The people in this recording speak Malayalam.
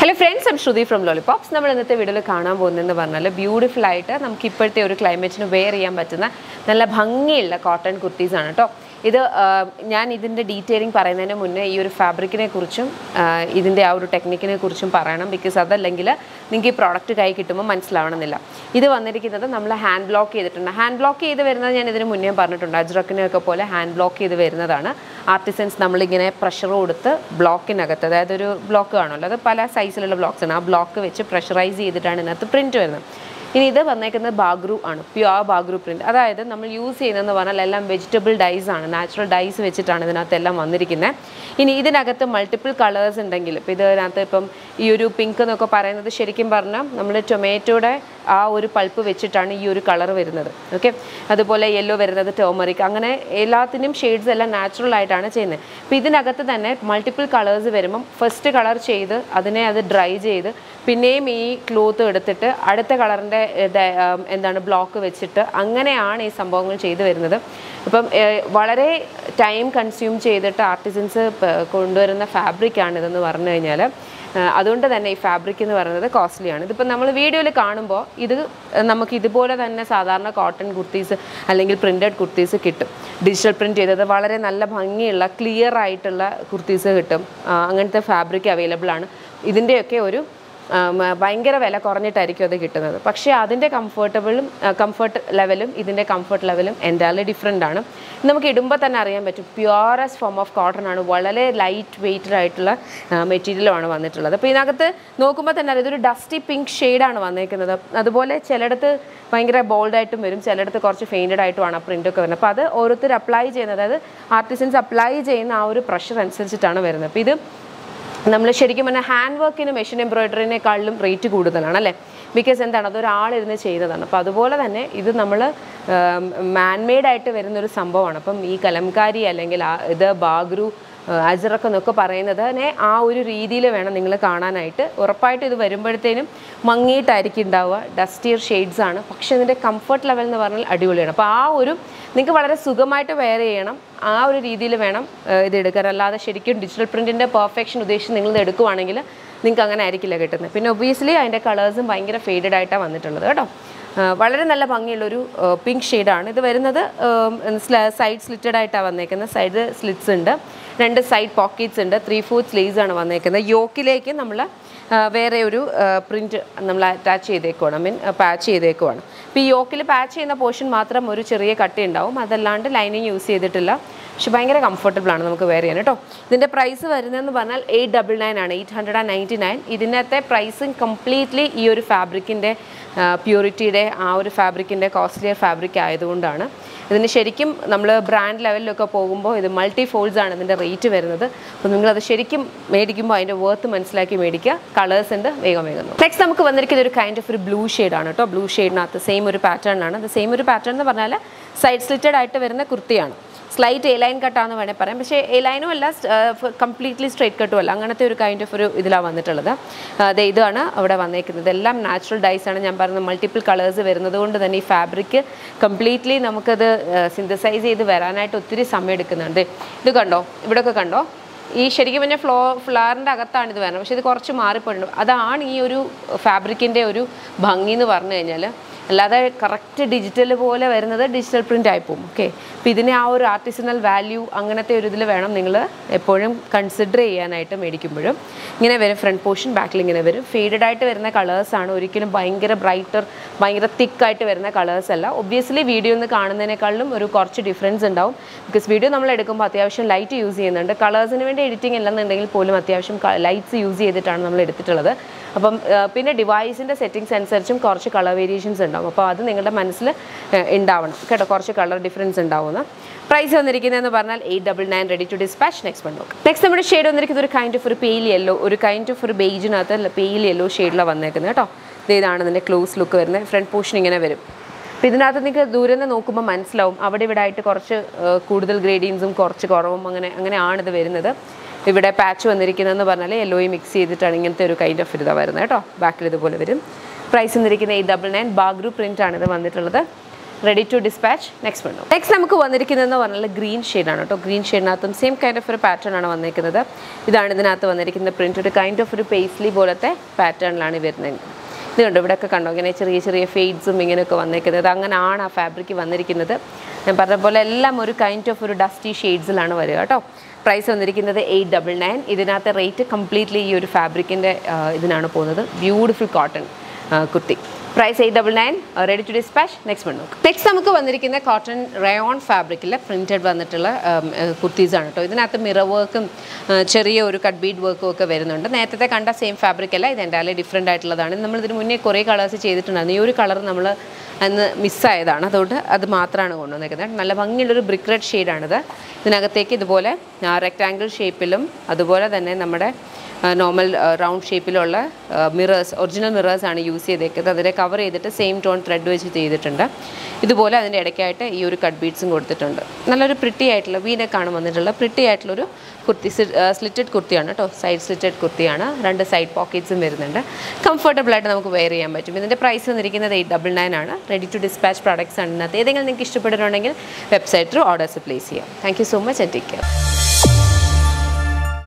hello friends I'm Shruti from Lollipops നമ്മൾ ഇന്നത്തെ വീഡിയോയിൽ കാണാൻ പോകുന്നതെന്ന് പറഞ്ഞാൽ ബ്യൂട്ടിഫുൾ ആയിട്ട് നമുക്ക് ഇപ്പോഴത്തെ ഒരു ക്ലൈമറ്റിന് വെയർ ചെയ്യാൻ പറ്റുന്ന നല്ല ഭംഗിയുള്ള കോട്ടൺ കുർത്തീസ് ആണ് കേട്ടോ ഇത് ആ, ഞാൻ ഇതിൻ്റെ ഡീറ്റെയിലിംഗ് പറയുന്നതിന് മുന്നേ ഈ ഒരു ഫാബ്രിക്കിനെ കുറിച്ചും ആ, ഇതിൻ്റെ ആ ഒരു ടെക്നിക്കിനെ കുറിച്ചും പറയണം ബിക്കോസ് അതല്ലെങ്കിൽ നിങ്ങൾക്ക് ഈ പ്രോഡക്റ്റ് കൈ കിട്ടുമ്പോൾ മനസ്സിലാവണമെന്നില്ല ഇത് വന്നിരിക്കുന്നത് നമ്മൾ ഹാൻഡ് ബ്ലോക്ക് ചെയ്തിട്ടുണ്ട് ഹാൻഡ് ബ്ലോക്ക് ചെയ്ത് വരുന്നത് ഞാൻ ഇതിന് മുന്നേ പറഞ്ഞിട്ടുണ്ട് അജ്രക്കിനെയൊക്കെ പോലെ ഹാൻഡ് ബ്ലോക്ക് ചെയ്ത് വരുന്നതാണ് ആർട്ടിസൻസ് നമ്മളിങ്ങനെ പ്രഷർ കൊടുത്ത് ബ്ലോക്കിനകത്ത് അതായത് ഒരു ബ്ലോക്ക് കാണുമല്ലോ അത് പല സൈസിലുള്ള ബ്ലോക്സ് ആണ് ആ ബ്ലോക്ക് വെച്ച് പ്രഷറൈസ് ചെയ്തിട്ടാണ് ഇതിനകത്ത് പ്രിൻറ്റ് വരുന്നത് ഇനി ഇത് വന്നേക്കുന്നത് ബാഗ്രു ആണ് പ്യുവർ ബാഗ്രു പ്രിൻറ്റ് അതായത് നമ്മൾ യൂസ് ചെയ്യുന്നതെന്ന് പറഞ്ഞാൽ എല്ലാം വെജിറ്റബിൾ ഡൈസ് ആണ് നാച്ചുറൽ ഡൈസ് വെച്ചിട്ടാണ് ഇതിനകത്ത് എല്ലാം വന്നിരിക്കുന്നത് ഇനി ഇതിനകത്ത് മൾട്ടിപ്പിൾ കളേഴ്സ് ഉണ്ടെങ്കിൽ ഇപ്പോൾ ഇതിനകത്ത് ഇപ്പം ഈ ഒരു പിങ്ക് എന്നൊക്കെ പറയുന്നത് ശരിക്കും പറഞ്ഞാൽ നമ്മൾ ടൊമാറ്റോയുടെ ആ ഒരു പൾപ്പ് വെച്ചിട്ടാണ് ഈ ഒരു കളർ വരുന്നത് ഓക്കെ അതുപോലെ യെല്ലോ വരുന്നത് ടേമറിക് അങ്ങനെ എല്ലാത്തിനും ഷെയ്ഡ്സ് എല്ലാം നാച്ചുറൽ ആയിട്ടാണ് ചെയ്യുന്നത് അപ്പോൾ ഇതിനകത്ത് തന്നെ മൾട്ടിപ്പിൾ കളേഴ്സ് വരുമ്പം ഫസ്റ്റ് കളർ ചെയ്ത് അതിനെ അത് ഡ്രൈ ചെയ്ത് പിന്നെയും ഈ ക്ലോത്ത് എടുത്തിട്ട് അടുത്ത കളറിൻ്റെ എന്താണ് ബ്ലോക്ക് വെച്ചിട്ട് അങ്ങനെയാണ് ഈ സംഭവങ്ങൾ ചെയ്തു വരുന്നത് അപ്പം ഏഹ്, വളരെ ടൈം കൺസ്യൂം ചെയ്തിട്ട് ആർട്ടിസൻസ് കൊണ്ടുവരുന്ന ഫാബ്രിക്കാണ് ഇതെന്ന് പറഞ്ഞു കഴിഞ്ഞാൽ ഏഹ്, അതുകൊണ്ട് തന്നെ ഈ ഫാബ്രിക് എന്ന് പറയുന്നത് കോസ്റ്റ്ലിയാണ് ഇതിപ്പോൾ നമ്മൾ വീഡിയോയിൽ കാണുമ്പോൾ ഇത് നമുക്ക് ഇതുപോലെ തന്നെ സാധാരണ കോട്ടൺ കുർത്തീസ് അല്ലെങ്കിൽ പ്രിൻറ്റഡ് കുർത്തീസ് കിട്ടും ഡിജിറ്റൽ പ്രിൻറ്റ് ചെയ്തത് വളരെ നല്ല ഭംഗിയുള്ള ക്ലിയർ ആയിട്ടുള്ള കുർത്തീസ് കിട്ടും ആ, അങ്ങനത്തെ ഫാബ്രിക് അവൈലബിൾ ആണ് ഇതിൻ്റെയൊക്കെ ഒരു ആം, ഭയങ്കര വില കുറഞ്ഞിട്ടായിരിക്കും അത് കിട്ടുന്നത് പക്ഷേ അതിൻ്റെ കംഫർട്ടബിളും കംഫർട്ട് ലെവലും ഇതിൻ്റെ കംഫർട്ട് ലെവലും എൻ്റയർലി ഡിഫറെൻ്റ് ആണ് നമുക്ക് ഇടുമ്പോൾ തന്നെ അറിയാൻ പറ്റും പ്യുവറസ്റ്റ് ഫോം ഓഫ് കോട്ടൺ ആണ് വളരെ ലൈറ്റ് വെയ്റ്റഡ് ആയിട്ടുള്ള മെറ്റീരിയലുമാണ് വന്നിട്ടുള്ളത് അപ്പോൾ ഇതിനകത്ത് നോക്കുമ്പോൾ തന്നെ അറിയാം ഇതൊരു ഡസ്റ്റി പിങ്ക് ഷെയ്ഡാണ് വന്നേക്കുന്നത് അതുപോലെ ചിലയിടത്ത് ഭയങ്കര ബോൾഡായിട്ടും വരും ചിലയിടത്ത് കുറച്ച് ഫെയിൻറ്റഡ് ആയിട്ടുമാണ് ആ പ്രിൻ്റൊക്കെ വരുന്നത് അപ്പോൾ അത് ഓരോരുത്തർ അപ്ലൈ ചെയ്യുന്നത് അതായത് ആർട്ടിസൻസ് അപ്ലൈ ചെയ്യുന്ന ആ ഒരു പ്രഷർ അനുസരിച്ചിട്ടാണ് വരുന്നത് അപ്പോൾ ഇത് നമ്മൾ ശരിക്കും പറഞ്ഞാൽ ഹാൻഡ് വർക്കിന് മെഷീൻ എംബ്രോയിഡറിനേക്കാളും റേറ്റ് കൂടുതലാണ് അല്ലേ ബിക്കോസ് എന്താണ് അതൊരാളിരുന്ന് ചെയ്തതാണ് അപ്പോൾ അതുപോലെ തന്നെ ഇത് നമ്മൾ മാൻമെയ്ഡ് ആയിട്ട് വരുന്നൊരു സംഭവമാണ് അപ്പം ഈ കലംകാരി അല്ലെങ്കിൽ ആ- ഇത് ബാഗ്രു അജറക്ക് എന്നൊക്കെ പറയുന്നതിനെ ആ ഒരു രീതിയിൽ വേണം നിങ്ങൾ കാണാനായിട്ട് ഉറപ്പായിട്ടും ഇത് വരുമ്പോഴത്തേനും മങ്ങിയിട്ടായിരിക്കും ഉണ്ടാവുക ഡസ്റ്റിയർ ഷെയ്ഡ്സ് ആണ് പക്ഷേ ഇതിൻ്റെ കംഫർട്ട് ലെവൽ എന്ന് പറഞ്ഞാൽ അടിപൊളിയാണ് അപ്പോൾ ആ ഒരു നിങ്ങൾക്ക് വളരെ സുഖമായിട്ട് വെയർ ചെയ്യണം ആ ഒരു രീതിയിൽ വേണം ഏഹ്, ഇത് എടുക്കാൻ അല്ലാതെ ശരിക്കും ഡിജിറ്റൽ പ്രിൻറ്റിൻ്റെ പെർഫെക്ഷൻ ഉദ്ദേശിച്ച് നിങ്ങൾ ഇത് എടുക്കുവാണെങ്കിൽ നിങ്ങൾക്ക് അങ്ങനെ ആയിരിക്കില്ല കിട്ടുന്നത് പിന്നെ ഒബിയസ്ലി അതിൻ്റെ കളേഴ്സും ഭയങ്കര ഫെയ്ഡഡ് ആയിട്ടാണ് വന്നിട്ടുള്ളത് കേട്ടോ ആ, വളരെ നല്ല ഭംഗിയുള്ളൊരു പിങ്ക് ഷെയ്ഡാണ് ഇത് വരുന്നത് സൈഡ് സ്ലിറ്റഡ് ആയിട്ടാണ് വന്നേക്കുന്നത് സൈഡ് സ്ലിറ്റ്സ് ഉണ്ട് രണ്ട് സൈഡ് പോക്കറ്റ്സ് ഉണ്ട് ത്രീ ഫോർത്ത് സ്ലീവ്സ് ആണ് വന്നേക്കുന്നത് യോക്കിലേക്ക് നമ്മൾ വേറെ ഒരു പ്രിൻറ്റ് നമ്മൾ അറ്റാച്ച് ചെയ്തേക്കുവാണ് മീൻ പാച്ച് ചെയ്തേക്കുവാണ് ഇപ്പോൾ ഈ യോക്കിൽ പാച്ച് ചെയ്യുന്ന പോർഷൻ മാത്രം ഒരു ചെറിയ കട്ടി ഉണ്ടാവും അതല്ലാണ്ട് ലൈനിങ് യൂസ് ചെയ്തിട്ടില്ല പക്ഷെ ഭയങ്കര കംഫർട്ടബിൾ ആണ് നമുക്ക് വെയർ ചെയ്യാൻ കേട്ടോ ഇതിൻ്റെ പ്രൈസ് വരുന്നതെന്ന് പറഞ്ഞാൽ എയ്റ്റ് ഡബിൾ നയൻ ആണ് eight hundred and ninety nine ഇതിനകത്തെ പ്രൈസും കംപ്ലീറ്റ്ലി ഈ ഒരു ഫാബ്രിക്കിൻ്റെ പ്യൂരിറ്റിയുടെ ആ ഒരു ഫാബ്രിക്കിൻ്റെ കോസ്റ്റ്ലിയർ ഫാബ്രിക് ആയതുകൊണ്ടാണ് ഇതിന് ശരിക്കും നമ്മൾ ബ്രാൻഡ് ലെവലിലൊക്കെ പോകുമ്പോൾ ഇത് മൾട്ടി ഫോൾഡ്സ് ആണ് ഇതിൻ്റെ റേറ്റ് വരുന്നത് അപ്പോൾ നിങ്ങളത് ശരിക്കും മേടിക്കുമ്പോൾ അതിൻ്റെ വർത്ത് മനസ്സിലാക്കി മേടിക്കുക കളേഴ്സ് ഉണ്ട് വേഗം വേഗം നെക്സ്റ്റ് നമുക്ക് വന്നിരിക്കുന്ന ഒരു കൈൻഡ് ഓഫ് ഒരു ബ്ലൂ ആണ് കേട്ടോ ബ്ലൂ ഷെയ്ഡിനകത്ത് സെയിം ഒരു പാറ്റേണിലാണ് അത് സെയിം ഒരു പാറ്റേൺ എന്ന് പറഞ്ഞാൽ സൈഡ് സ്ലിറ്റഡ് ആയിട്ട് വരുന്ന കുർത്തിയാണ് സ്ലൈറ്റ് എ ലൈൻ കട്ടാന്ന് വേണേൽ പറയാം പക്ഷേ എ ലൈനും അല്ല കംപ്ലീറ്റ്ലി സ്ട്രൈറ്റ് കട്ടും അല്ല അങ്ങനത്തെ ഒരു കൈൻഡ് ഓഫ് ഒരു ഇതിലാണ് വന്നിട്ടുള്ളത് അതെ ഇതാണ് അവിടെ വന്നേക്കുന്നത് എല്ലാം നാച്ചുറൽ ഡൈസ് ആണ് ഞാൻ പറഞ്ഞ മൾട്ടിപ്പിൾ കളേഴ്സ് വരുന്നത് കൊണ്ട് തന്നെ ഈ ഫാബ്രിക് കംപ്ലീറ്റ്ലി നമുക്കത് സിന്തസൈസ് ചെയ്ത് വരാനായിട്ട് ഒത്തിരി സമയം എടുക്കുന്നുണ്ട് ഇത് കണ്ടോ ഇവിടെയൊക്കെ കണ്ടോ ഈ ശരിക്കും പറഞ്ഞാൽ ഫ്ലോ ഫ്ലവറിൻ്റെ അകത്താണ് ഇത് വരുന്നത് പക്ഷേ ഇത് കുറച്ച് മാറിപ്പോയിട്ടുണ്ട് അതാണ് ഈ ഒരു ഫാബ്രിക്കിൻ്റെ ഒരു ഭംഗി എന്ന് പറഞ്ഞു കഴിഞ്ഞാൽ അല്ലാതെ കറക്റ്റ് ഡിജിറ്റൽ പോലെ വരുന്നത് ഡിജിറ്റൽ പ്രിൻ്റ് ആയി പോകും ഓക്കെ അപ്പോൾ ഇതിനെ ആ ഒരു ആർട്ടിസണൽ വാല്യൂ അങ്ങനത്തെ ഒരു ഇതിൽ വേണം നിങ്ങൾ എപ്പോഴും കൺസിഡർ ചെയ്യാനായിട്ട് മേടിക്കുമ്പോഴും ഇങ്ങനെ വരും ഫ്രണ്ട് പോർഷൻ ബാക്കിൽ ഇങ്ങനെ വരും ഫെയ്ഡഡ് ആയിട്ട് വരുന്ന കളേഴ്സാണ് ഒരിക്കലും ഭയങ്കര ബ്രൈറ്റർ ഭയങ്കര തിക്കായിട്ട് വരുന്ന കളേഴ്സ് അല്ല ഒബ്വിയസ്ലി വീഡിയോ ഒന്ന് കാണുന്നതിനേക്കാളും ഒരു കുറച്ച് ഡിഫറൻസ് ഉണ്ടാവും ബിക്കോസ് വീഡിയോ നമ്മൾ എടുക്കുമ്പോൾ അത്യാവശ്യം ലൈറ്റ് യൂസ് ചെയ്യുന്നുണ്ട് കളേഴ്സിന് വേണ്ടി എഡിറ്റിംഗ് അല്ലെന്നുണ്ടെങ്കിൽ പോലും അത്യാവശ്യം ലൈറ്റ്സ് യൂസ് ചെയ്തിട്ടാണ് നമ്മൾ എടുത്തിട്ടുള്ളത് അപ്പം ആ, പിന്നെ ഡിവൈസിൻ്റെ സെറ്റിങ്സ് അനുസരിച്ചും കുറച്ച് കളർ വേരിയേഷൻസ് ഉണ്ടാവും അപ്പോൾ അത് നിങ്ങളുടെ മനസ്സിൽ ആ, ഉണ്ടാവണം കേട്ടോ കുറച്ച് കളർ ഡിഫറൻസ് ഉണ്ടാവുന്ന പ്രൈസ് വന്നിരിക്കുന്നതെന്ന് പറഞ്ഞാൽ eight double nine ready to dispatch next one നോക്കാം നെക്സ്റ്റ് നമ്മുടെ ഷെയ്ഡ് വന്നിരിക്കുന്നത് ഒരു കൈൻഡ് ഓഫ് ഒരു പെയിൽ യെല്ലോ ഒരു കൈൻഡ് ഓഫ് ഒരു ബേജിനകത്ത് പെയിൽ യെല്ലോ ഷെയ്ഡിലാണ് വന്നേക്കുന്നത് കേട്ടോ ഇത് ഇതാണ് ഇതിൻ്റെ ക്ലോസ് ലുക്ക് വരുന്നത് ഫ്രണ്ട് പോർഷൻ ഇങ്ങനെ വരും അപ്പോൾ ഇതിനകത്ത് നിങ്ങൾക്ക് ദൂരെ നിന്ന് നോക്കുമ്പോൾ മനസ്സിലാവും അവിടെ ഇവിടെ ആയിട്ട് കുറച്ച് ആ, കൂടുതൽ ഗ്രേഡിയൻസും കുറച്ച് കുറവും അങ്ങനെ അങ്ങനെയാണ് ഇത് വരുന്നത് ഇവിടെ പാച്ച് വന്നിരിക്കുന്നതെന്ന് പറഞ്ഞാൽ യെല്ലോയും മിക്സ് ചെയ്തിട്ടാണ് ഇങ്ങനത്തെ ഒരു കൈൻഡ് ഓഫ് ഇതാണ് വരുന്നത് കേട്ടോ ബാക്കിൽ ഇതുപോലെ വരും പ്രൈസ് വന്നിരിക്കുന്നത് eight double nine Bagru print ആണ് ഇത് വന്നിട്ടുള്ളത് ready to dispatch next one next നമുക്ക് വന്നിരിക്കുന്നതെന്ന് പറഞ്ഞാൽ ഗ്രീൻ ഷെയ്ഡാണ് കേട്ടോ ഗ്രീൻ ഷെയ്ഡിനകത്തും സെയിം കൈൻഡ് ഓഫ് ഒരു പാറ്റേൺ ആണ് വന്നിരിക്കുന്നത് ഇതാണ് ഇതിനകത്ത് വന്നിരിക്കുന്ന പ്രിൻ്റ് ഒരു കൈൻഡ് ഓഫ് ഒരു പേസ്ലി പോലത്തെ പാറ്റേണിലാണ് വരുന്നത് ഇത് കണ്ടോ ഇവിടെയൊക്കെ കണ്ടോ ഇങ്ങനെ ചെറിയ ചെറിയ ഫെയ്ഡ്സും ഇങ്ങനെയൊക്കെ വന്നിരിക്കുന്നത് അങ്ങനെയാണ് ആ ഫാബ്രിക് വന്നിരിക്കുന്നത് ഞാൻ പറഞ്ഞ പോലെ എല്ലാം ഒരു കൈൻഡ് ഓഫ് ഒരു ഡസ്റ്റി ഷെയ്ഡ്സിലാണ് വരിക കേട്ടോ പ്രൈസ് വന്നിരിക്കുന്നത് എയ്റ്റ് ഡബിൾ നയൻ ഇതിനകത്ത് റേറ്റ് കംപ്ലീറ്റ്ലി ഈ ഒരു ഫാബ്രിക്കിൻ്റെ ഇതിനാണ് പോകുന്നത് beautiful cotton kurti price eight double nine ready to dispatch next one നോക്ക് നെക്സ്റ്റ് നമുക്ക് വന്നിരിക്കുന്ന കോട്ടൺ റയോൺ ഫാബ്രിക്കിൽ പ്രിൻറ്റഡ് വന്നിട്ടുള്ള കുർത്തീസാണ് കേട്ടോ ഇതിനകത്ത് മിറർ വർക്കും ചെറിയ ഒരു കട്ട് ബീഡ് വർക്കും ഒക്കെ വരുന്നുണ്ട് നേരത്തെ കണ്ട സെയിം ഫാബ്രിക് അല്ല ഇത് എന്തായാലും ഡിഫറെൻ്റ് ആയിട്ടുള്ളതാണ് നമ്മൾ ഇതിന് മുന്നേ കുറേ കളേഴ്സ് ചെയ്തിട്ടുണ്ടായിരുന്നു ഈ ഒരു കളർ നമ്മൾ അന്ന് മിസ്സായതാണ് അതുകൊണ്ട് അത് മാത്രമാണ് കൊണ്ടുവന്നിരിക്കുന്നത് നല്ല ഭംഗിയുള്ളൊരു ബ്രിക്ക് റെഡ് ഷെയ്ഡാണിത് ഇതിനകത്തേക്ക് ഇതുപോലെ റെക്റ്റാങ്കിൾ ഷേപ്പിലും അതുപോലെ തന്നെ നമ്മുടെ നോർമൽ റൗണ്ട് ഷേപ്പിലുള്ള മിറേഴ്സ് ഒറിജിനൽ മിറേഴ്സ് ആണ് യൂസ് ചെയ്തേക്കുന്നത് അതിനെ കവർ ചെയ്തിട്ട് സെയിം ടോൺ ത്രെഡ് വെച്ച് ചെയ്തിട്ടുണ്ട് ഇതുപോലെ അതിൻ്റെ ഇടയ്ക്കായിട്ട് ഈ ഒരു കട്ട് ബീഡ്സും കൊടുത്തിട്ടുണ്ട് നല്ലൊരു പ്രിട്ടി ആയിട്ടുള്ള വീനക്കാണ് വന്നിട്ടുള്ള പ്രിട്ടി ആയിട്ടുള്ളൊരു കുർത്തി സ്ലിറ്റഡ് കുർത്തിയാണ് കേട്ടോ സൈഡ് സ്ലിറ്റഡ് കുർത്തിയാണ് രണ്ട് സൈഡ് പോക്കറ്റ്സും വരുന്നുണ്ട് കംഫർട്ടബിൾ ആയിട്ട് നമുക്ക് വെയർ ചെയ്യാൻ പറ്റും ഇതിൻ്റെ പ്രൈസ് വന്നിരിക്കുന്നത് എയ്റ്റ് ഡബിൾ നയൻ ആണ് റെഡി ടു ഡിസ്പാച്ച് പ്രോഡക്ട്സ് ആണ് ഇതിനകത്ത് ഏതെങ്കിലും നിങ്ങൾക്ക് ഇഷ്ടപ്പെട്ടിട്ടുണ്ടെങ്കിൽ വെബ്സൈറ്റ് ത്രൂ ഓർഡേഴ്സ് പ്ലേസ് ചെയ്യാം thank you so much and take care